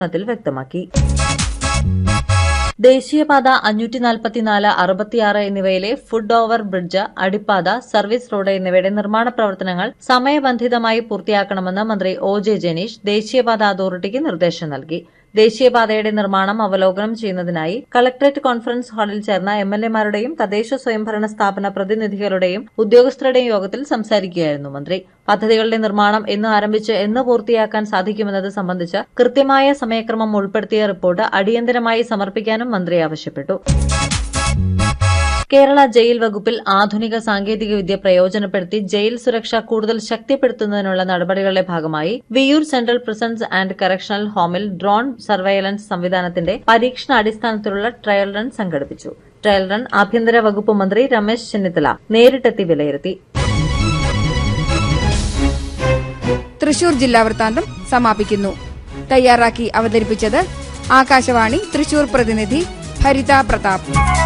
ത്തിൽ വ്യക്തമാക്കി ദേശീയപാത അഞ്ഞൂറ്റി നാൽപ്പത്തിനാല് അറുപത്തിയാറ് എന്നിവയിലെ ഫുഡ് ഓവർ ബ്രിഡ്ജ് അടിപ്പാത സർവീസ് റോഡ് എന്നിവയുടെ നിർമ്മാണ പ്രവർത്തനങ്ങൾ സമയബന്ധിതമായി പൂർത്തിയാക്കണമെന്ന് മന്ത്രി ഒ ജെ ജനീഷ് ദേശീയപാത അതോറിറ്റിക്ക് നിർദ്ദേശം നൽകി ദേശീയപാതയുടെ നിർമ്മാണം അവലോകനം ചെയ്യുന്നതിനായി കളക്ടറേറ്റ് കോൺഫറൻസ് ഹാളിൽ ചേർന്ന എംഎൽഎമാരുടെയും തദ്ദേശ സ്വയംഭരണ സ്ഥാപന പ്രതിനിധികളുടെയും ഉദ്യോഗസ്ഥരുടെയും യോഗത്തിൽ സംസാരിക്കുകയായിരുന്നു മന്ത്രി പദ്ധതികളുടെ നിർമ്മാണം എന്ന് ആരംഭിച്ച് എന്ന് പൂർത്തിയാക്കാൻ സാധിക്കുമെന്നത് സംബന്ധിച്ച് കൃത്യമായ സമയക്രമം ഉൾപ്പെടുത്തിയ റിപ്പോർട്ട് അടിയന്തരമായി സമർപ്പിക്കാനും മന്ത്രി ആവശ്യപ്പെട്ടു കേരള ജയിൽ വകുപ്പിൽ ആധുനിക സാങ്കേതികവിദ്യ പ്രയോജനപ്പെടുത്തി ജയിൽ സുരക്ഷ കൂടുതൽ ശക്തിപ്പെടുത്തുന്നതിനുള്ള നടപടികളുടെ ഭാഗമായി Viyyur central prisons and correctional ഹോമിൽ ഡ്രോൺ സർവൈലൻസ് സംവിധാനത്തിന്റെ പരീക്ഷണാടിസ്ഥാനത്തിലുള്ള ട്രയൽ റൺ സംഘടിപ്പിച്ചു ട്രയൽ റൺ ആഭ്യന്തര വകുപ്പ് മന്ത്രി രമേശ് ചെന്നിത്തല നേരിട്ടെത്തി വിലയിരുത്തി തൃശൂർ ജില്ലാ വൃത്താന്തം സമാപിക്കുന്നു തയ്യാറാക്കി അവതരിപ്പിച്ചത് ആകാശവാണി തൃശൂർ പ്രതിനിധി ഭരിത പ്രതാപ്